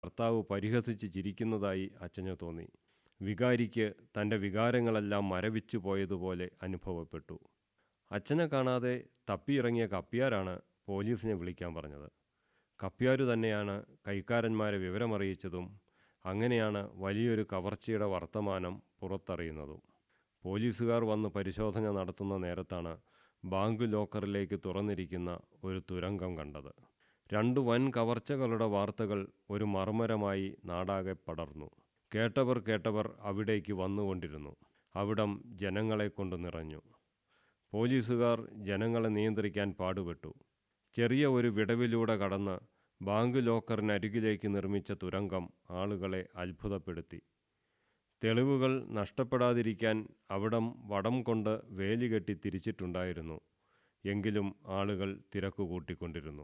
ഭർത്താവ് പരിഹസിച്ച് ചിരിക്കുന്നതായി അച്ഛന് തോന്നി വികാരിക്ക് തൻ്റെ വികാരങ്ങളെല്ലാം മരവിച്ചു പോയതുപോലെ അനുഭവപ്പെട്ടു അച്ഛനെ കാണാതെ തപ്പിയിറങ്ങിയ കപ്പ്യാരാണ് പോലീസിനെ വിളിക്കാൻ പറഞ്ഞത് കപ്പ്യാരു തന്നെയാണ് കൈക്കാരന്മാരെ വിവരമറിയിച്ചതും അങ്ങനെയാണ് വലിയൊരു കവർച്ചയുടെ വർത്തമാനം പുറത്തറിയുന്നതും പോലീസുകാർ വന്ന് പരിശോധന നടത്തുന്ന നേരത്താണ് ബാങ്ക് ലോക്കറിലേക്ക് തുറന്നിരിക്കുന്ന ഒരു തുരങ്കം കണ്ടത് രണ്ട് വൻ കവർച്ചകളുടെ വാർത്തകൾ ഒരു മർമ്മരമായി നാടാകെ പടർന്നു കേട്ടവർ കേട്ടവർ അവിടേക്ക് വന്നുകൊണ്ടിരുന്നു അവിടം ജനങ്ങളെ കൊണ്ട് നിറഞ്ഞു പോലീസുകാർ ജനങ്ങളെ നിയന്ത്രിക്കാൻ പാടുപെട്ടു ചെറിയ ഒരു വിടവിലൂടെ കടന്ന് ബാങ്ക് ലോക്കറിനരികിലേക്ക് നിർമ്മിച്ച തുരങ്കം ആളുകളെ അത്ഭുതപ്പെടുത്തി തെളിവുകൾ നഷ്ടപ്പെടാതിരിക്കാൻ അവിടം വടം കൊണ്ട് വേലി കെട്ടി തിരിച്ചിട്ടുണ്ടായിരുന്നു എങ്കിലും ആളുകൾ തിരക്ക് കൂട്ടിക്കൊണ്ടിരുന്നു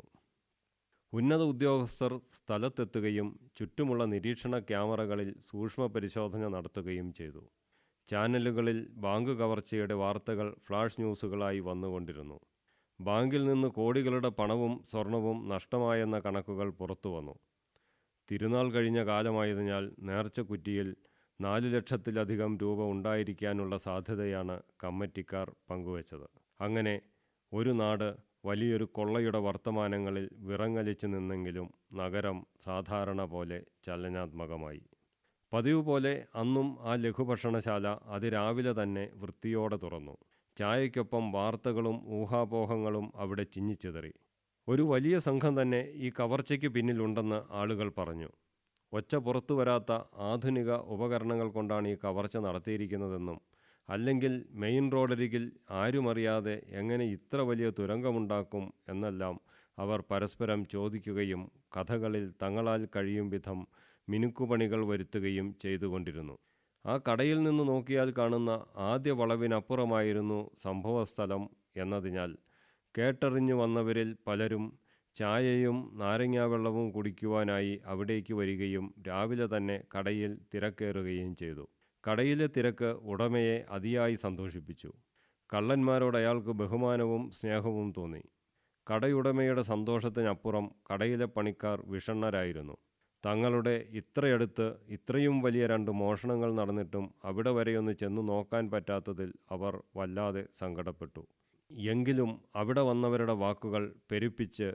ഉന്നത ഉദ്യോഗസ്ഥർ സ്ഥലത്തെത്തുകയും ചുറ്റുമുള്ള നിരീക്ഷണ ക്യാമറകളിൽ സൂക്ഷ്മ പരിശോധന നടത്തുകയും ചെയ്തു ചാനലുകളിൽ ബാങ്ക് കവർച്ചയുടെ വാർത്തകൾ ഫ്ലാഷ് ന്യൂസുകളായി വന്നുകൊണ്ടിരുന്നു ബാങ്കിൽ നിന്ന് കോടികളുടെ പണവും സ്വർണവും നഷ്ടമായെന്ന കണക്കുകൾ പുറത്തു വന്നു തിരുനാൾ കഴിഞ്ഞ കാലമായതിനാൽ നേർച്ചക്കുറ്റിയിൽ നാല് ലക്ഷത്തിലധികം രൂപ ഉണ്ടായിരിക്കാനുള്ള സാധ്യതയാണ് കമ്മിറ്റിക്കാർ പങ്കുവച്ചത് അങ്ങനെ ഒരു നാട് വലിയൊരു കൊള്ളയുടെ വർത്തമാനങ്ങളിൽ വിറങ്ങലിച്ചു നിന്നെങ്കിലും നഗരം സാധാരണ പോലെ ചലനാത്മകമായി പതിവ് പോലെ അന്നും ആ ലഘുഭക്ഷണശാല അതിരാവിലെ തന്നെ വൃത്തിയോടെ തുറന്നു ചായയ്ക്കൊപ്പം വാർത്തകളും ഊഹാപോഹങ്ങളും അവിടെ ചിന്നിച്ചിതറി ഒരു വലിയ സംഘം തന്നെ ഈ കവർച്ചയ്ക്ക് പിന്നിലുണ്ടെന്ന് ആളുകൾ പറഞ്ഞു ഒച്ച പുറത്തു വരാത്ത ആധുനിക ഉപകരണങ്ങൾ കൊണ്ടാണ് ഈ കവർച്ച നടത്തിയിരിക്കുന്നതെന്നും അല്ലെങ്കിൽ മെയിൻ റോഡരികിൽ ആരുമറിയാതെ എങ്ങനെ ഇത്ര വലിയ തുരങ്കമുണ്ടാക്കും എന്നെല്ലാം അവർ പരസ്പരം ചോദിക്കുകയും കഥകളിൽ തങ്ങളാൽ കഴിയും വിധം മിനുക്കുപണികൾ വരുത്തുകയും ചെയ്തുകൊണ്ടിരുന്നു ആ കടയിൽ നിന്ന് നോക്കിയാൽ കാണുന്ന ആദ്യ വളവിനപ്പുറമായിരുന്നു സംഭവസ്ഥലം എന്നതിനാൽ കേട്ടറിഞ്ഞു വന്നവരിൽ പലരും ചായയും നാരങ്ങാവെള്ളവും കുടിക്കുവാനായി അവിടേക്ക് വരികയും രാവിലെ തന്നെ കടയിൽ തിരക്കേറുകയും ചെയ്തു കടയിലെ തിരക്ക് ഉടമയെ അതിയായി സന്തോഷിപ്പിച്ചു കള്ളന്മാരോട് അയാൾക്ക് ബഹുമാനവും സ്നേഹവും തോന്നി കടയുടമയുടെ സന്തോഷത്തിനപ്പുറം കടയിലെ പണിക്കാർ വിഷണ്ണരായിരുന്നു തങ്ങളുടെ ഇത്രയടുത്ത് ഇത്രയും വലിയ രണ്ട് മോഷണങ്ങൾ നടന്നിട്ടും അവിടെ വരെയൊന്ന് ചെന്നു നോക്കാൻ പറ്റാത്തതിൽ അവർ വല്ലാതെ സങ്കടപ്പെട്ടു എങ്കിലും അവിടെ വന്നവരുടെ വാക്കുകൾ പെരുപ്പിച്ച്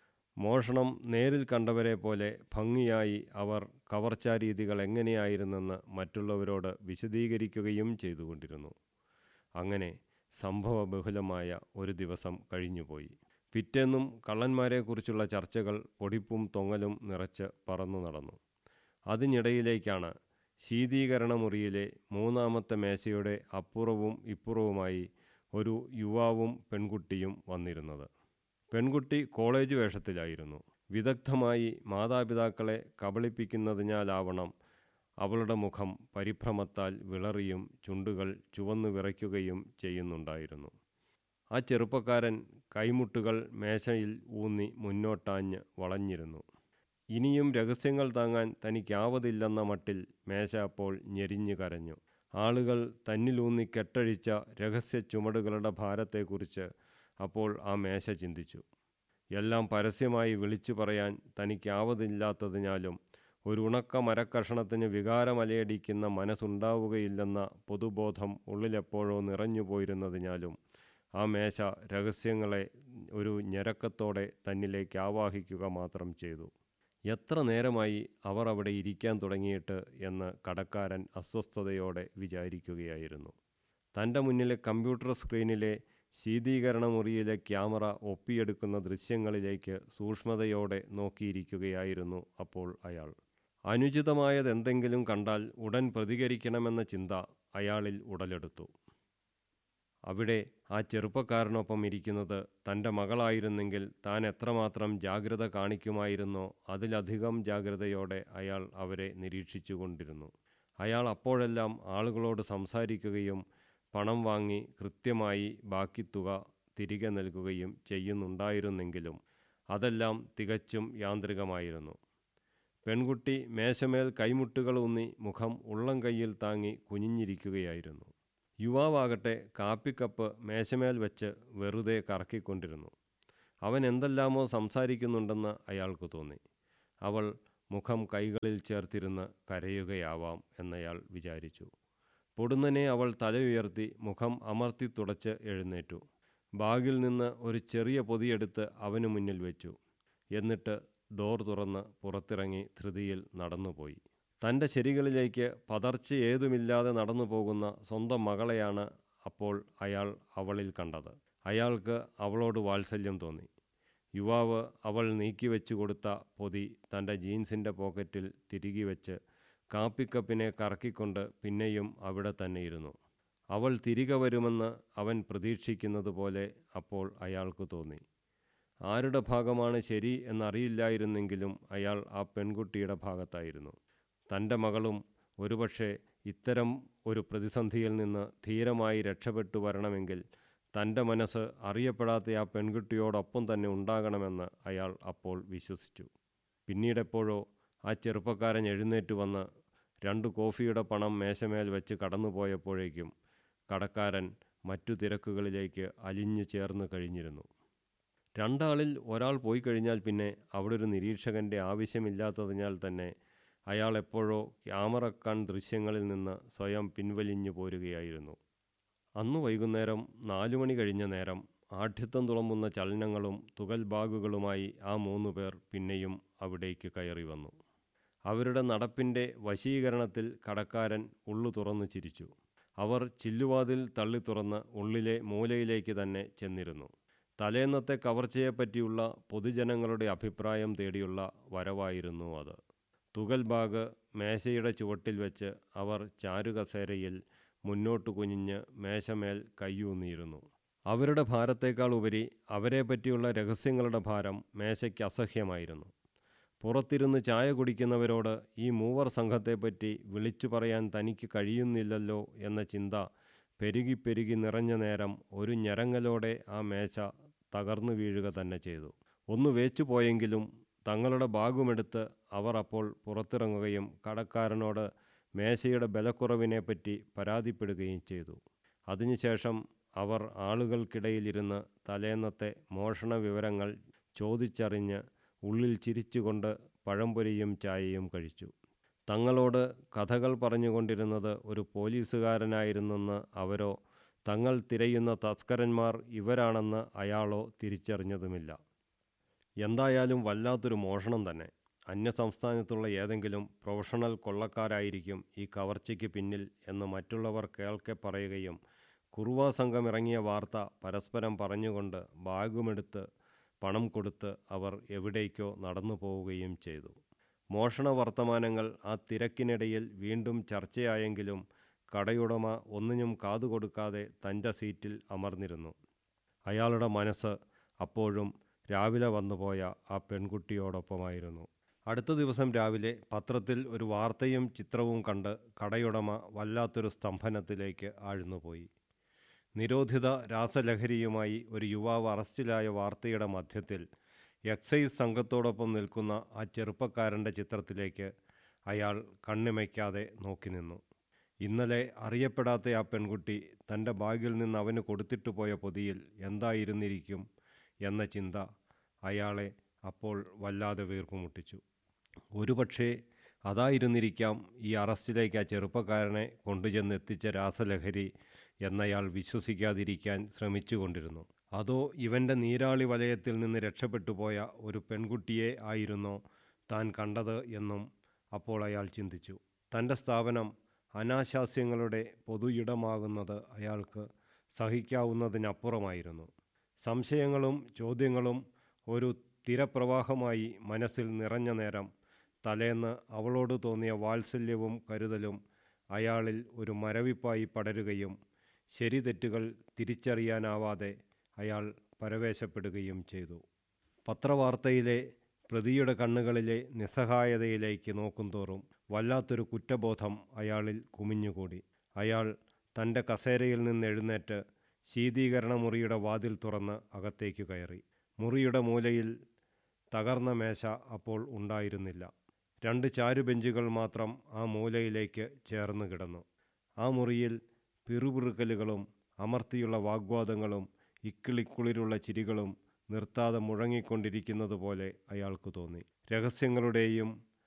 മോഷണം നേരിൽ കണ്ടവരെ പോലെ ഭംഗിയായി അവർ കവർച്ചാ രീതികൾ എങ്ങനെയായിരുന്നെന്ന് മറ്റുള്ളവരോട് വിശദീകരിക്കുകയും ചെയ്തുകൊണ്ടിരുന്നു അങ്ങനെ സംഭവബഹുലമായ ഒരു ദിവസം കഴിഞ്ഞുപോയി പിറ്റേന്നും കള്ളന്മാരെക്കുറിച്ചുള്ള ചർച്ചകൾ പൊടിപ്പും തൊങ്ങലും നിറച്ച് പറന്നു നടന്നു അതിനിടയിലേക്കാണ് ശീതീകരണ മുറിയിലെ മൂന്നാമത്തെ മേശയുടെ അപ്പുറവും ഇപ്പുറവുമായി ഒരു യുവാവും പെൺകുട്ടിയും വന്നിരുന്നത് പെൺകുട്ടി കോളേജ് വേഷത്തിലായിരുന്നു വിദഗ്ധമായി മാതാപിതാക്കളെ കബളിപ്പിക്കുന്നതിനാലാവണം അവളുടെ മുഖം പരിഭ്രമത്താൽ വിളറിയും ചുണ്ടുകൾ ചുവന്നു വിറയ്ക്കുകയും ചെയ്യുന്നുണ്ടായിരുന്നു ആ ചെറുപ്പക്കാരൻ കൈമുട്ടുകൾ മേശയിൽ ഊന്നി മുന്നോട്ടാഞ്ഞ് വളഞ്ഞിരുന്നു ഇനിയും രഹസ്യങ്ങൾ താങ്ങാൻ തനിക്കാവതില്ലെന്ന മട്ടിൽ മേശ അപ്പോൾ ഞെരിഞ്ഞു കരഞ്ഞു ആളുകൾ തന്നിലൂന്നി കെട്ടഴിച്ച രഹസ്യ ചുമടുകളുടെ ഭാരത്തെക്കുറിച്ച് അപ്പോൾ ആ മേശ ചിന്തിച്ചു എല്ലാം പരസ്യമായി വിളിച്ചു പറയാൻ തനിക്കാവതില്ലാത്തതിനാലും ഒരു ഉണക്ക മരക്കഷണത്തിന് വികാരമലയടിക്കുന്ന മനസ്സുണ്ടാവുകയില്ലെന്ന പൊതുബോധം ഉള്ളിലെപ്പോഴോ നിറഞ്ഞു പോയിരുന്നതിനാലും ആ മേശ രഹസ്യങ്ങളെ ഒരു ഞരക്കത്തോടെ തന്നിലേക്ക് ആവാഹിക്കുക മാത്രം ചെയ്തു എത്ര നേരമായി അവർ അവിടെ ഇരിക്കാൻ തുടങ്ങിയിട്ട് എന്ന് കടക്കാരൻ അസ്വസ്ഥതയോടെ വിചാരിക്കുകയായിരുന്നു തൻ്റെ മുന്നിലെ കമ്പ്യൂട്ടർ സ്ക്രീനിലെ ശീതീകരണ മുറിയിലെ ക്യാമറ ഒപ്പിയെടുക്കുന്ന ദൃശ്യങ്ങളിലേക്ക് സൂക്ഷ്മതയോടെ നോക്കിയിരിക്കുകയായിരുന്നു അപ്പോൾ അയാൾ അനുചിതമായതെന്തെങ്കിലും കണ്ടാൽ ഉടൻ പ്രതികരിക്കണമെന്ന ചിന്ത അയാളിൽ ഉടലെടുത്തു അവിടെ ആ ചെറുപ്പക്കാരനൊപ്പം ഇരിക്കുന്നത് തൻ്റെ മകളായിരുന്നെങ്കിൽ താൻ എത്രമാത്രം ജാഗ്രത കാണിക്കുമായിരുന്നോ അതിലധികം ജാഗ്രതയോടെ അയാൾ അവരെ നിരീക്ഷിച്ചു കൊണ്ടിരുന്നു അയാൾ അപ്പോഴെല്ലാം ആളുകളോട് സംസാരിക്കുകയും പണം വാങ്ങി കൃത്യമായി ബാക്കി തുക തിരികെ നൽകുകയും ചെയ്യുന്നുണ്ടായിരുന്നെങ്കിലും അതെല്ലാം തികച്ചും യാന്ത്രികമായിരുന്നു പെൺകുട്ടി മേശമേൽ കൈമുട്ടുകൾ ഊന്നി മുഖം ഉള്ളം കൈയിൽ താങ്ങി കുനിഞ്ഞിരിക്കുകയായിരുന്നു യുവാവാകട്ടെ കാപ്പിക്കപ്പ് മേശമേൽ വെച്ച് വെറുതെ കറക്കിക്കൊണ്ടിരുന്നു അവൻ എന്തെല്ലാമോ സംസാരിക്കുന്നുണ്ടെന്ന് അയാൾക്ക് തോന്നി അവൾ മുഖം കൈകളിൽ ചേർത്തിരുന്ന് കരയുകയാവാം എന്നയാൾ വിചാരിച്ചു പൊടുന്നനെ അവൾ തല ഉയർത്തി മുഖം അമർത്തി തുടച്ച് എഴുന്നേറ്റു ബാഗിൽ നിന്ന് ഒരു ചെറിയ പൊതിയെടുത്ത് അവന് മുന്നിൽ വെച്ചു എന്നിട്ട് ഡോർ തുറന്ന് പുറത്തിറങ്ങി ധൃതിയിൽ നടന്നുപോയി തൻ്റെ ശരികളിലേക്ക് പതർച്ച ഏതുമില്ലാതെ നടന്നു പോകുന്ന സ്വന്തം മകളെയാണ് അപ്പോൾ അയാൾ അവളിൽ കണ്ടത് അയാൾക്ക് അവളോട് വാത്സല്യം തോന്നി യുവാവ് അവൾ നീക്കിവെച്ചു കൊടുത്ത പൊതി തൻ്റെ ജീൻസിൻ്റെ പോക്കറ്റിൽ തിരികെ വെച്ച് കാപ്പിക്കപ്പിനെ കറക്കിക്കൊണ്ട് പിന്നെയും അവിടെ തന്നെ ഇരുന്നു അവൾ തിരികെ വരുമെന്ന് അവൻ പ്രതീക്ഷിക്കുന്നത് പോലെ അപ്പോൾ അയാൾക്ക് തോന്നി ആരുടെ ഭാഗമാണ് ശരി എന്നറിയില്ലായിരുന്നെങ്കിലും അയാൾ ആ പെൺകുട്ടിയുടെ ഭാഗത്തായിരുന്നു തൻ്റെ മകളും ഒരുപക്ഷെ ഇത്തരം ഒരു പ്രതിസന്ധിയിൽ നിന്ന് ധീരമായി രക്ഷപ്പെട്ടു വരണമെങ്കിൽ തൻ്റെ മനസ്സ് അറിയപ്പെടാത്ത ആ പെൺകുട്ടിയോടൊപ്പം തന്നെ ഉണ്ടാകണമെന്ന് അയാൾ അപ്പോൾ വിശ്വസിച്ചു പിന്നീടെപ്പോഴോ ആ ചെറുപ്പക്കാരൻ എഴുന്നേറ്റ് വന്ന് രണ്ട് കോഫിയുടെ പണം മേശമേൽ വെച്ച് കടന്നുപോയപ്പോഴേക്കും കടക്കാരൻ മറ്റു തിരക്കുകളിലേക്ക് അലിഞ്ഞു ചേർന്ന് കഴിഞ്ഞിരുന്നു രണ്ടാളിൽ ഒരാൾ പോയി കഴിഞ്ഞാൽ പിന്നെ അവിടെ ഒരു നിരീക്ഷകൻ്റെ ആവശ്യമില്ലാത്തതിനാൽ തന്നെ അയാൾ എപ്പോഴോ ക്യാമറ കൺ ദൃശ്യങ്ങളിൽ നിന്ന് സ്വയം പിൻവലിഞ്ഞു പോരുകയായിരുന്നു അന്നു വൈകുന്നേരം നാലു മണി കഴിഞ്ഞ നേരം ആഠ്യത്വം തുളമ്പുന്ന ചലനങ്ങളും തുകൽ ബാഗുകളുമായി ആ മൂന്നു പേർ പിന്നെയും അവിടേക്ക് കയറി വന്നു അവരുടെ നടപ്പിൻ്റെ വശീകരണത്തിൽ കടക്കാരൻ ഉള്ളു തുറന്നു ചിരിച്ചു അവർ ചില്ലുവാതിൽ തള്ളി തുറന്ന് ഉള്ളിലെ മൂലയിലേക്ക് തന്നെ ചെന്നിരുന്നു തലേന്നത്തെ കവർച്ചയെപ്പറ്റിയുള്ള പൊതുജനങ്ങളുടെ അഭിപ്രായം തേടിയുള്ള വരവായിരുന്നു അത് തുകൽ ബാഗ് മേശയുടെ ചുവട്ടിൽ വെച്ച് അവർ ചാരുകസേരയിൽ മുന്നോട്ട് കുനിഞ്ഞ് മേശമേൽ കയ്യൂന്നിയിരുന്നു അവരുടെ ഭാരത്തേക്കാൾ ഉപരി അവരെ പറ്റിയുള്ള രഹസ്യങ്ങളുടെ ഭാരം മേശയ്ക്ക് അസഹ്യമായിരുന്നു പുറത്തിരുന്ന് ചായ കുടിക്കുന്നവരോട് ഈ മൂവർ സംഘത്തെപ്പറ്റി വിളിച്ചു പറയാൻ തനിക്ക് കഴിയുന്നില്ലല്ലോ എന്ന ചിന്ത പെരുകി പെരുകി നിറഞ്ഞ നേരം ഒരു ഞരങ്ങലോടെ ആ മേശ തകർന്നു വീഴുക തന്നെ ചെയ്തു ഒന്ന് വേച്ചു പോയെങ്കിലും തങ്ങളുടെ ബാഗുമെടുത്ത് അവർ അപ്പോൾ പുറത്തിറങ്ങുകയും കടക്കാരനോട് മേശയുടെ ബലക്കുറവിനെപ്പറ്റി പരാതിപ്പെടുകയും ചെയ്തു അതിനുശേഷം അവർ ആളുകൾക്കിടയിലിരുന്ന് തലേന്നത്തെ മോഷണ വിവരങ്ങൾ ചോദിച്ചറിഞ്ഞ് ഉള്ളിൽ ചിരിച്ചുകൊണ്ട് പഴംപൊരിയും ചായയും കഴിച്ചു തങ്ങളോട് കഥകൾ പറഞ്ഞുകൊണ്ടിരുന്നത് ഒരു പോലീസുകാരനായിരുന്നെന്ന് അവരോ തങ്ങൾ തിരയുന്ന തസ്കരന്മാർ ഇവരാണെന്ന് അയാളോ തിരിച്ചറിഞ്ഞതുമില്ല എന്തായാലും വല്ലാത്തൊരു മോഷണം തന്നെ അന്യസംസ്ഥാനത്തുള്ള ഏതെങ്കിലും പ്രൊഫഷണൽ കൊള്ളക്കാരായിരിക്കും ഈ കവർച്ചയ്ക്ക് പിന്നിൽ എന്ന് മറ്റുള്ളവർ കേൾക്കെ പറയുകയും കുറുവാ സംഘം ഇറങ്ങിയ വാർത്ത പരസ്പരം പറഞ്ഞുകൊണ്ട് ബാഗുമെടുത്ത് പണം കൊടുത്ത് അവർ എവിടേക്കോ നടന്നു പോവുകയും ചെയ്തു മോഷണ വർത്തമാനങ്ങൾ ആ തിരക്കിനിടയിൽ വീണ്ടും ചർച്ചയായെങ്കിലും കടയുടമ ഒന്നിനും കാതുകൊടുക്കാതെ തൻ്റെ സീറ്റിൽ അമർന്നിരുന്നു അയാളുടെ മനസ്സ് അപ്പോഴും രാവിലെ വന്നുപോയ ആ പെൺകുട്ടിയോടൊപ്പമായിരുന്നു അടുത്ത ദിവസം രാവിലെ പത്രത്തിൽ ഒരു വാർത്തയും ചിത്രവും കണ്ട് കടയുടമ വല്ലാത്തൊരു സ്തംഭനത്തിലേക്ക് ആഴ്ന്നുപോയി നിരോധിത രാസലഹരിയുമായി ഒരു യുവാവ് അറസ്റ്റിലായ വാർത്തയുടെ മധ്യത്തിൽ എക്സൈസ് സംഘത്തോടൊപ്പം നിൽക്കുന്ന ആ ചെറുപ്പക്കാരൻ്റെ ചിത്രത്തിലേക്ക് അയാൾ കണ്ണിമയ്ക്കാതെ നോക്കി നിന്നു ഇന്നലെ അറിയപ്പെടാത്ത ആ പെൺകുട്ടി തൻ്റെ ബാഗിൽ നിന്ന് അവന് കൊടുത്തിട്ട് പോയ പൊതിയിൽ എന്തായിരുന്നിരിക്കും എന്ന ചിന്ത അയാളെ അപ്പോൾ വല്ലാതെ വീർപ്പുമുട്ടിച്ചു ഒരുപക്ഷേ അതായിരുന്നിരിക്കാം ഈ അറസ്റ്റിലേക്ക് ആ ചെറുപ്പക്കാരനെ കൊണ്ടുചെന്ന് എത്തിച്ച രാസലഹരി എന്നയാൾ വിശ്വസിക്കാതിരിക്കാൻ ശ്രമിച്ചുകൊണ്ടിരുന്നു അതോ ഇവൻ്റെ നീരാളി വലയത്തിൽ നിന്ന് രക്ഷപ്പെട്ടു പോയ ഒരു പെൺകുട്ടിയെ ആയിരുന്നോ താൻ കണ്ടത് എന്നും അപ്പോൾ അയാൾ ചിന്തിച്ചു തൻ്റെ സ്ഥാപനം അനാശാസ്യങ്ങളുടെ പൊതു ഇടമാകുന്നത് അയാൾക്ക് സഹിക്കാവുന്നതിനപ്പുറമായിരുന്നു സംശയങ്ങളും ചോദ്യങ്ങളും ഒരു തിരപ്രവാഹമായി മനസ്സിൽ നിറഞ്ഞ നേരം തലേന്ന് അവളോട് തോന്നിയ വാത്സല്യവും കരുതലും അയാളിൽ ഒരു മരവിപ്പായി പടരുകയും ശരി തെറ്റുകൾ തിരിച്ചറിയാനാവാതെ അയാൾ പരവേശപ്പെടുകയും ചെയ്തു പത്രവാർത്തയിലെ പ്രതിയുടെ കണ്ണുകളിലെ നിസ്സഹായതയിലേക്ക് നോക്കുംതോറും വല്ലാത്തൊരു കുറ്റബോധം അയാളിൽ കുമിഞ്ഞുകൂടി അയാൾ തൻ്റെ കസേരയിൽ നിന്ന് എഴുന്നേറ്റ് ശീതീകരണ മുറിയുടെ വാതിൽ തുറന്ന് അകത്തേക്ക് കയറി മുറിയുടെ മൂലയിൽ തകർന്ന മേശ അപ്പോൾ ഉണ്ടായിരുന്നില്ല രണ്ട് ചാരുബെഞ്ചുകൾ മാത്രം ആ മൂലയിലേക്ക് ചേർന്ന് കിടന്നു ആ മുറിയിൽ പിറുപിറുക്കലുകളും അമർത്തിയുള്ള വാഗ്വാദങ്ങളും ഇക്കിളിക്കുളിരുള്ള ചിരികളും നിർത്താതെ മുഴങ്ങിക്കൊണ്ടിരിക്കുന്നത് പോലെ അയാൾക്ക് തോന്നി രഹസ്യങ്ങളുടെയും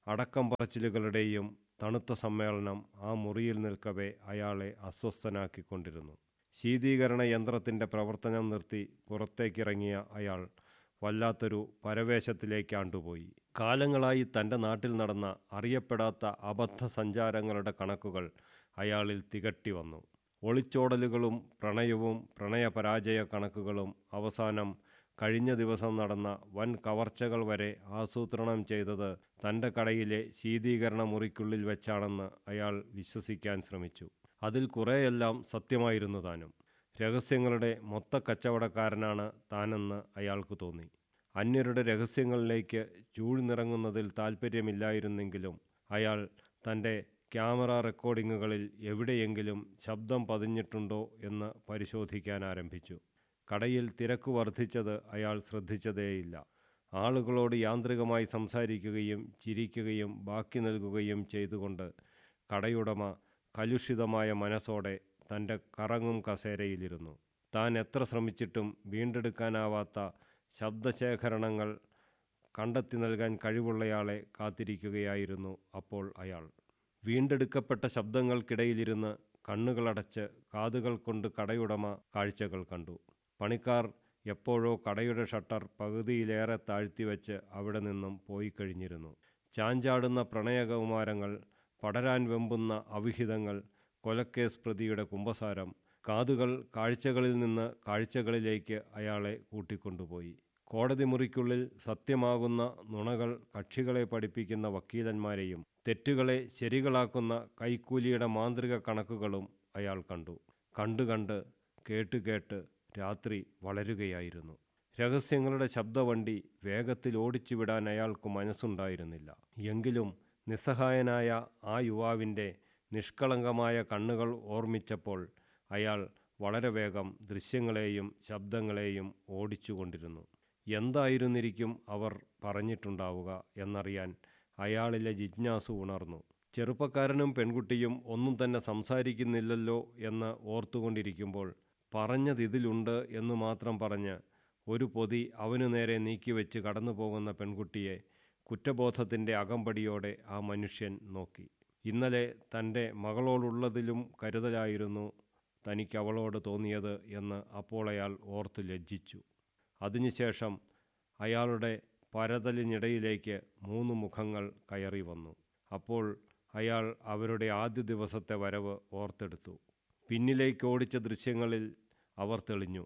അടക്കം പറച്ചിലുകളുടെയും തണുത്ത സമ്മേളനം ആ മുറിയിൽ നിൽക്കവേ അയാളെ അസ്വസ്ഥനാക്കിക്കൊണ്ടിരുന്നു ശീതീകരണ യന്ത്രത്തിൻ്റെ പ്രവർത്തനം നിർത്തി പുറത്തേക്കിറങ്ങിയ അയാൾ വല്ലാത്തൊരു പരവേശത്തിലേക്കാണ്ടുപോയി കാലങ്ങളായി തൻ്റെ നാട്ടിൽ നടന്ന അറിയപ്പെടാത്ത അബദ്ധ സഞ്ചാരങ്ങളുടെ കണക്കുകൾ അയാളിൽ തികട്ടി വന്നു ഒളിച്ചോടലുകളും പ്രണയവും പ്രണയപരാജയ കണക്കുകളും അവസാനം കഴിഞ്ഞ ദിവസം നടന്ന വൻ കവർച്ചകൾ വരെ ആസൂത്രണം ചെയ്തത് തൻ്റെ കടയിലെ ശീതീകരണ മുറിക്കുള്ളിൽ വെച്ചാണെന്ന് അയാൾ വിശ്വസിക്കാൻ ശ്രമിച്ചു അതിൽ കുറേയെല്ലാം സത്യമായിരുന്നു താനും രഹസ്യങ്ങളുടെ മൊത്ത കച്ചവടക്കാരനാണ് താനെന്ന് അയാൾക്ക് തോന്നി അന്യരുടെ രഹസ്യങ്ങളിലേക്ക് ചൂഴ്ന്നിറങ്ങുന്നതിൽ താൽപ്പര്യമില്ലായിരുന്നെങ്കിലും അയാൾ തൻ്റെ ക്യാമറ റെക്കോർഡിങ്ങുകളിൽ എവിടെയെങ്കിലും ശബ്ദം പതിഞ്ഞിട്ടുണ്ടോ എന്ന് പരിശോധിക്കാൻ ആരംഭിച്ചു കടയിൽ തിരക്ക് വർദ്ധിച്ചത് അയാൾ ശ്രദ്ധിച്ചതേയില്ല ആളുകളോട് യാന്ത്രികമായി സംസാരിക്കുകയും ചിരിക്കുകയും ബാക്കി നൽകുകയും ചെയ്തുകൊണ്ട് കടയുടമ കലുഷിതമായ മനസ്സോടെ തൻ്റെ കറങ്ങും കസേരയിലിരുന്നു താൻ എത്ര ശ്രമിച്ചിട്ടും വീണ്ടെടുക്കാനാവാത്ത ശബ്ദശേഖരണങ്ങൾ കണ്ടെത്തി നൽകാൻ കഴിവുള്ളയാളെ കാത്തിരിക്കുകയായിരുന്നു അപ്പോൾ അയാൾ വീണ്ടെടുക്കപ്പെട്ട ശബ്ദങ്ങൾക്കിടയിലിരുന്ന് കണ്ണുകളടച്ച് കാതുകൾ കൊണ്ട് കടയുടമ കാഴ്ചകൾ കണ്ടു പണിക്കാർ എപ്പോഴോ കടയുടെ ഷട്ടർ പകുതിയിലേറെ താഴ്ത്തിവെച്ച് അവിടെ നിന്നും പോയി കഴിഞ്ഞിരുന്നു ചാഞ്ചാടുന്ന പ്രണയകൗമാരങ്ങൾ പടരാൻ വെമ്പുന്ന അവിഹിതങ്ങൾ കൊലക്കേസ് പ്രതിയുടെ കുമ്പസാരം കാതുകൾ കാഴ്ചകളിൽ നിന്ന് കാഴ്ചകളിലേക്ക് അയാളെ കൂട്ടിക്കൊണ്ടുപോയി കോടതി മുറിക്കുള്ളിൽ സത്യമാകുന്ന നുണകൾ കക്ഷികളെ പഠിപ്പിക്കുന്ന വക്കീലന്മാരെയും തെറ്റുകളെ ശരികളാക്കുന്ന കൈക്കൂലിയുടെ മാന്ത്രിക കണക്കുകളും അയാൾ കണ്ടു കണ്ടു കണ്ട് കേട്ട് കേട്ട് രാത്രി വളരുകയായിരുന്നു രഹസ്യങ്ങളുടെ ശബ്ദവണ്ടി വേഗത്തിൽ ഓടിച്ചു വിടാൻ അയാൾക്ക് മനസ്സുണ്ടായിരുന്നില്ല എങ്കിലും നിസ്സഹായനായ ആ യുവാവിൻ്റെ നിഷ്കളങ്കമായ കണ്ണുകൾ ഓർമ്മിച്ചപ്പോൾ അയാൾ വളരെ വേഗം ദൃശ്യങ്ങളെയും ശബ്ദങ്ങളെയും ഓടിച്ചുകൊണ്ടിരുന്നു എന്തായിരുന്നിരിക്കും അവർ പറഞ്ഞിട്ടുണ്ടാവുക എന്നറിയാൻ അയാളിലെ ജിജ്ഞാസു ഉണർന്നു ചെറുപ്പക്കാരനും പെൺകുട്ടിയും ഒന്നും തന്നെ സംസാരിക്കുന്നില്ലല്ലോ എന്ന് ഓർത്തുകൊണ്ടിരിക്കുമ്പോൾ പറഞ്ഞതിതിലുണ്ട് എന്ന് മാത്രം പറഞ്ഞ് ഒരു പൊതി അവനു നേരെ നീക്കിവെച്ച് കടന്നു പോകുന്ന പെൺകുട്ടിയെ കുറ്റബോധത്തിൻ്റെ അകമ്പടിയോടെ ആ മനുഷ്യൻ നോക്കി ഇന്നലെ തൻ്റെ മകളോടുള്ളതിലും കരുതലായിരുന്നു തനിക്ക് അവളോട് തോന്നിയത് എന്ന് അപ്പോൾ അയാൾ ഓർത്ത് ലജ്ജിച്ചു അതിനുശേഷം അയാളുടെ പരതലിനിടയിലേക്ക് മൂന്ന് മുഖങ്ങൾ കയറി വന്നു അപ്പോൾ അയാൾ അവരുടെ ആദ്യ ദിവസത്തെ വരവ് ഓർത്തെടുത്തു പിന്നിലേക്ക് ഓടിച്ച ദൃശ്യങ്ങളിൽ അവർ തെളിഞ്ഞു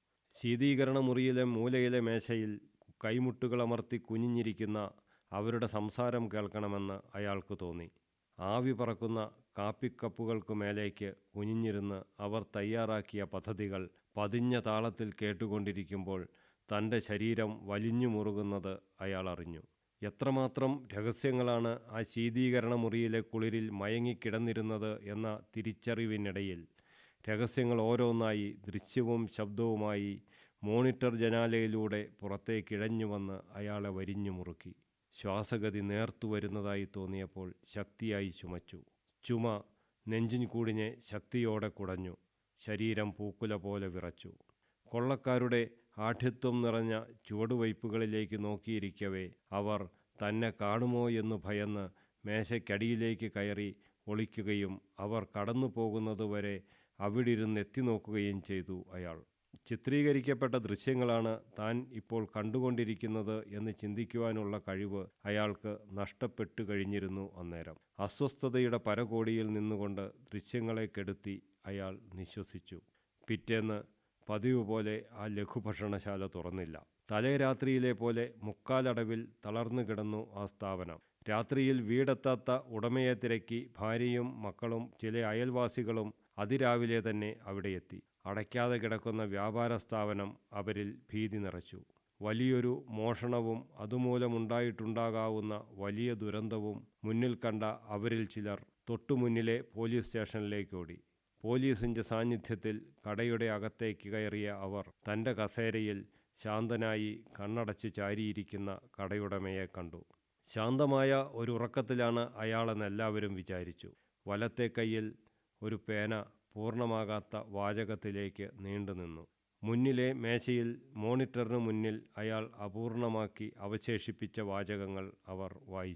ശീതീകരണ മുറിയിലെ മൂലയിലെ മേശയിൽ കൈമുട്ടുകളമർത്തി കുനിഞ്ഞിരിക്കുന്ന അവരുടെ സംസാരം കേൾക്കണമെന്ന് അയാൾക്ക് തോന്നി ആവി പറക്കുന്ന കാപ്പിക്കപ്പുകൾക്കു മേലേക്ക് കുനിഞ്ഞിരുന്ന് അവർ തയ്യാറാക്കിയ പദ്ധതികൾ പതിഞ്ഞ താളത്തിൽ കേട്ടുകൊണ്ടിരിക്കുമ്പോൾ തൻ്റെ ശരീരം വലിഞ്ഞു മുറുകുന്നത് അയാൾ അറിഞ്ഞു എത്രമാത്രം രഹസ്യങ്ങളാണ് ആ ശീതീകരണ മുറിയിലെ കുളിരിൽ മയങ്ങിക്കിടന്നിരുന്നത് എന്ന തിരിച്ചറിവിനിടയിൽ രഹസ്യങ്ങൾ ഓരോന്നായി ദൃശ്യവും ശബ്ദവുമായി മോണിറ്റർ ജനാലയിലൂടെ പുറത്തേക്കിഴഞ്ഞു വന്ന് അയാളെ വരിഞ്ഞു മുറുക്കി ശ്വാസഗതി നേർത്തു വരുന്നതായി തോന്നിയപ്പോൾ ശക്തിയായി ചുമച്ചു ചുമ നെഞ്ചിൻ കൂടിനെ ശക്തിയോടെ കുടഞ്ഞു ശരീരം പൂക്കുല പോലെ വിറച്ചു കൊള്ളക്കാരുടെ ആഠ്യത്വം നിറഞ്ഞ ചുവടുവയ്പ്പുകളിലേക്ക് നോക്കിയിരിക്കവേ അവർ തന്നെ കാണുമോ എന്ന് ഭയന്ന് മേശയ്ക്കടിയിലേക്ക് കയറി ഒളിക്കുകയും അവർ കടന്നു പോകുന്നതുവരെ അവിടിരുന്ന് എത്തി നോക്കുകയും ചെയ്തു അയാൾ ചിത്രീകരിക്കപ്പെട്ട ദൃശ്യങ്ങളാണ് താൻ ഇപ്പോൾ കണ്ടുകൊണ്ടിരിക്കുന്നത് എന്ന് ചിന്തിക്കുവാനുള്ള കഴിവ് അയാൾക്ക് നഷ്ടപ്പെട്ടു കഴിഞ്ഞിരുന്നു അന്നേരം അസ്വസ്ഥതയുടെ പരകോടിയിൽ നിന്നുകൊണ്ട് ദൃശ്യങ്ങളെ കെടുത്തി അയാൾ നിശ്വസിച്ചു പിറ്റേന്ന് പതിവ് പോലെ ആ ലഘുഭക്ഷണശാല തുറന്നില്ല തലേ രാത്രിയിലെ പോലെ മുക്കാലടവിൽ തളർന്നു കിടന്നു ആ സ്ഥാപനം രാത്രിയിൽ വീടെത്താത്ത ഉടമയെ തിരക്കി ഭാര്യയും മക്കളും ചില അയൽവാസികളും അതിരാവിലെ തന്നെ അവിടെ എത്തി അടയ്ക്കാതെ കിടക്കുന്ന വ്യാപാര സ്ഥാപനം അവരിൽ ഭീതി നിറച്ചു വലിയൊരു മോഷണവും അതുമൂലമുണ്ടായിട്ടുണ്ടാകാവുന്ന വലിയ ദുരന്തവും മുന്നിൽ കണ്ട അവരിൽ ചിലർ തൊട്ടുമുന്നിലെ പോലീസ് സ്റ്റേഷനിലേക്ക് ഓടി പോലീസിൻ്റെ സാന്നിധ്യത്തിൽ കടയുടെ അകത്തേക്ക് കയറിയ അവർ തൻ്റെ കസേരയിൽ ശാന്തനായി കണ്ണടച്ച് ചാരിയിരിക്കുന്ന കടയുടമയെ കണ്ടു ശാന്തമായ ഒരു ഉറക്കത്തിലാണ് അയാളെന്ന് എല്ലാവരും വിചാരിച്ചു വലത്തെ കൈയിൽ ഒരു പേന പൂർണ്ണമാകാത്ത വാചകത്തിലേക്ക് നീണ്ടുനിന്നു മുന്നിലെ മേശയിൽ മോണിറ്ററിന് മുന്നിൽ അയാൾ അപൂർണമാക്കി അവശേഷിപ്പിച്ച വാചകങ്ങൾ അവർ വായിച്ചു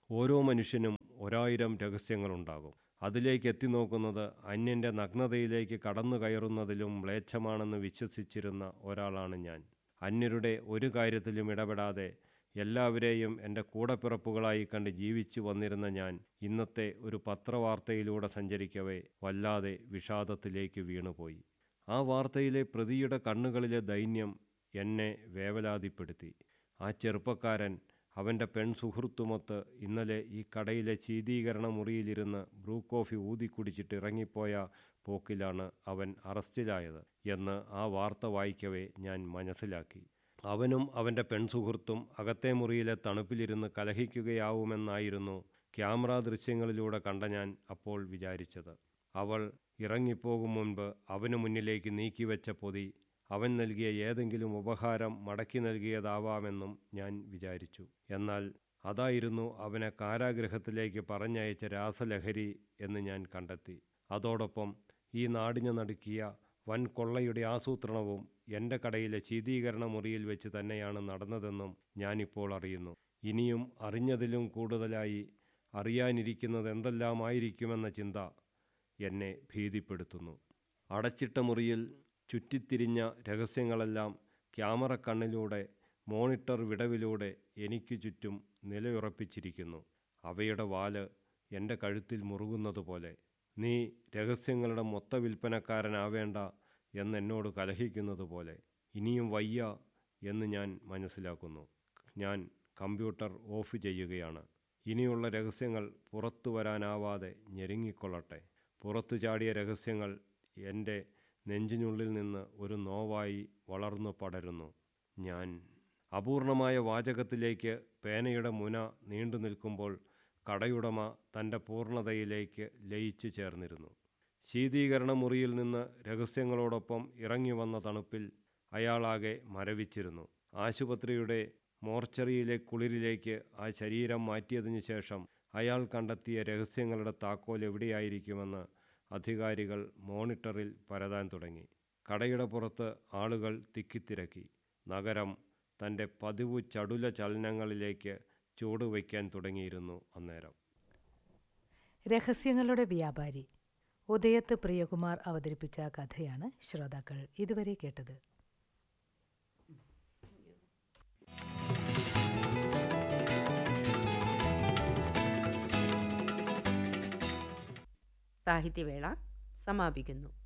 ഓരോ മനുഷ്യനും ഒരായിരം രഹസ്യങ്ങളുണ്ടാകും അതിലേക്ക് എത്തി നോക്കുന്നത് അന്യൻ്റെ നഗ്നതയിലേക്ക് കടന്നു കയറുന്നതിലും മ്ലേച്ഛമാണെന്ന് വിശ്വസിച്ചിരുന്ന ഒരാളാണ് ഞാൻ അന്യരുടെ ഒരു കാര്യത്തിലും ഇടപെടാതെ എല്ലാവരെയും എൻ്റെ കൂടപ്പിറപ്പുകളായി കണ്ട് ജീവിച്ചു വന്നിരുന്ന ഞാൻ ഇന്നത്തെ ഒരു പത്രവാർത്തയിലൂടെ സഞ്ചരിക്കവേ വല്ലാതെ വിഷാദത്തിലേക്ക് വീണുപോയി ആ വാർത്തയിലെ പ്രതിയുടെ കണ്ണുകളിലെ ദൈന്യം എന്നെ വേവലാതിപ്പെടുത്തി ആ ചെറുപ്പക്കാരൻ അവൻ്റെ പെൺസുഹൃത്തുമൊത്ത് ഇന്നലെ ഈ കടയിലെ ശീതീകരണ മുറിയിലിരുന്ന് ബ്രൂ കോഫി ഊതിക്കുടിച്ചിട്ട് ഇറങ്ങിപ്പോയ പോക്കിലാണ് അവൻ അറസ്റ്റിലായത് എന്ന് ആ വാർത്ത വായിക്കവേ ഞാൻ മനസ്സിലാക്കി അവനും അവൻ്റെ പെൺസുഹൃത്തും അകത്തെ മുറിയിലെ തണുപ്പിലിരുന്ന് കലഹിക്കുകയാവുമെന്നായിരുന്നു ക്യാമറ ദൃശ്യങ്ങളിലൂടെ കണ്ട ഞാൻ അപ്പോൾ വിചാരിച്ചത് അവൾ ഇറങ്ങിപ്പോകും മുൻപ് അവന് മുന്നിലേക്ക് നീക്കിവെച്ച പൊതി അവൻ നൽകിയ ഏതെങ്കിലും ഉപഹാരം മടക്കി നൽകിയതാവാമെന്നും ഞാൻ വിചാരിച്ചു എന്നാൽ അതായിരുന്നു അവനെ കാരാഗൃഹത്തിലേക്ക് പറഞ്ഞയച്ച രാസലഹരി എന്ന് ഞാൻ കണ്ടെത്തി അതോടൊപ്പം ഈ നാടിനെ നടുക്കിയ വൻ കൊള്ളയുടെ ആസൂത്രണവും എൻ്റെ കടയിലെ ശീതീകരണ മുറിയിൽ വെച്ച് തന്നെയാണ് നടന്നതെന്നും ഞാനിപ്പോൾ അറിയുന്നു ഇനിയും അറിഞ്ഞതിലും കൂടുതലായി അറിയാനിരിക്കുന്നത് എന്തെല്ലാമായിരിക്കുമെന്ന ചിന്ത എന്നെ ഭീതിപ്പെടുത്തുന്നു അടച്ചിട്ട മുറിയിൽ ചുറ്റിത്തിരിഞ്ഞ രഹസ്യങ്ങളെല്ലാം ക്യാമറ കണ്ണിലൂടെ മോണിറ്റർ വിടവിലൂടെ എനിക്ക് ചുറ്റും നിലയുറപ്പിച്ചിരിക്കുന്നു അവയുടെ വാല് എൻ്റെ കഴുത്തിൽ മുറുകുന്നതുപോലെ നീ രഹസ്യങ്ങളുടെ മൊത്ത വിൽപ്പനക്കാരനാവേണ്ട എന്നെന്നോട് കലഹിക്കുന്നത് പോലെ ഇനിയും വയ്യ എന്ന് ഞാൻ മനസ്സിലാക്കുന്നു ഞാൻ കമ്പ്യൂട്ടർ ഓഫ് ചെയ്യുകയാണ് ഇനിയുള്ള രഹസ്യങ്ങൾ പുറത്തു വരാനാവാതെ ഞെരുങ്ങിക്കൊള്ളട്ടെ പുറത്തു ചാടിയ രഹസ്യങ്ങൾ എൻ്റെ നെഞ്ചിനുള്ളിൽ നിന്ന് ഒരു നോവായി വളർന്നു പടരുന്നു ഞാൻ അപൂർണമായ വാചകത്തിലേക്ക് പേനയുടെ മുന നീണ്ടു നിൽക്കുമ്പോൾ കടയുടമ തൻ്റെ പൂർണ്ണതയിലേക്ക് ലയിച്ചു ചേർന്നിരുന്നു ശീതീകരണ മുറിയിൽ നിന്ന് രഹസ്യങ്ങളോടൊപ്പം ഇറങ്ങി വന്ന തണുപ്പിൽ അയാളാകെ മരവിച്ചിരുന്നു ആശുപത്രിയുടെ മോർച്ചറിയിലെ കുളിരിലേക്ക് ആ ശരീരം മാറ്റിയതിനു ശേഷം അയാൾ കണ്ടെത്തിയ രഹസ്യങ്ങളുടെ താക്കോൽ എവിടെയായിരിക്കുമെന്ന് അധികാരികൾ മോണിറ്ററിൽ പരതാൻ തുടങ്ങി കടയുടെ പുറത്ത് ആളുകൾ തിക്കിത്തിരക്കി നഗരം തൻ്റെ പതിവ് ചടുല ചലനങ്ങളിലേക്ക് ചുവടുവയ്ക്കാൻ തുടങ്ങിയിരുന്നു അന്നേരം രഹസ്യങ്ങളുടെ വ്യാപാരി ഉദയത്ത് പ്രിയകുമാർ അവതരിപ്പിച്ച കഥയാണ് ശ്രോതാക്കൾ ഇതുവരെ കേട്ടത് സാഹിത്യവേള സമാപിക്കുന്നു